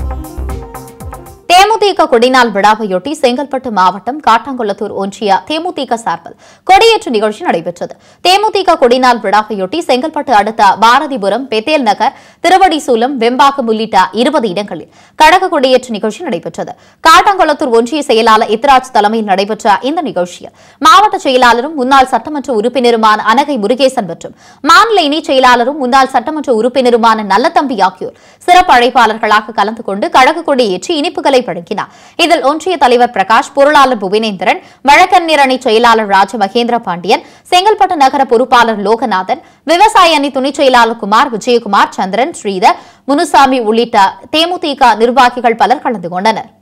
தேமுதிக கொடிநாள் விழாவையொட்டி செங்கல்பட்டு மாவட்டம் காட்டாங்குளத்தூர் ஒன்றிய தேமுதிக சார்பில் கொடியேற்று நிகழ்ச்சி நடைபெற்றது தேமுதிக கொடிநாள் விழாவையொட்டி செங்கல்பட்டு அடுத்த பாரதிபுரம் பெத்தேல் நகர் திருவடிசூலம் வெம்பாக்கம் உள்ளிட்ட இருபது இடங்களில் கழக கொடியேற்று நிகழ்ச்சி நடைபெற்றது காட்டாங்குளத்தூர் ஒன்றிய செயலாளர் இத்ராஜ் தலைமையில் நடைபெற்ற இந்த நிகழ்ச்சியில் மாவட்ட செயலாளரும் முன்னாள் சட்டமன்ற உறுப்பினருமான அனகை முருகேசன் மற்றும் மாநில இணை செயலாளரும் முன்னாள் சட்டமன்ற உறுப்பினருமான நல்லதம்பி ஆகியோர் சிறப்பு அழைப்பாளர்களாக கலந்து கொண்டு கழக கொடியேற்றி இனிப்புகளை வழங்கினார் இதில் ஒன்றிய தலைவர் பிரகாஷ் பொருளாளர் புவனேந்திரன் வழக்கறிஞர் அணி செயலாளர் ராஜ மகேந்திர பாண்டியன் செங்கல்பட்டு நகர பொறுப்பாளர் லோகநாதன் விவசாய அணி துணைச் செயலாளர் குமார் விஜயகுமார் சந்திரன் ஸ்ரீதர் முனுசாமி உள்ளிட்ட தேமுதிக நிர்வாகிகள் பலர் கலந்து கொண்டனர்